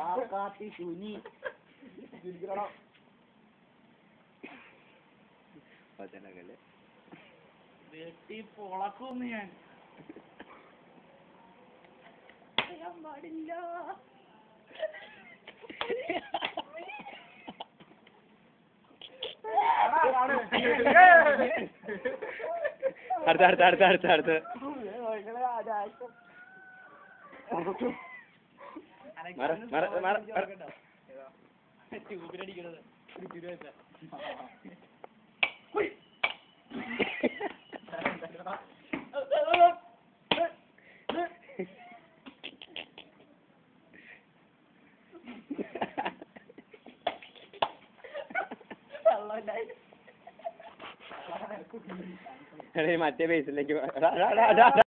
കാത്തി ശുനി പച്ചനകല്ലേ വെട്ടി പൊളക്കുന്നു ഞാൻ പറയാൻ പാടില്ല അടുത്ത അടുത്ത അടുത്ത അടുത്ത അടുത്ത മറ മറ മറ മറ ട്യൂബിലടിക്കണത് എടേ, മറ്റേ ബേസിലേക്ക്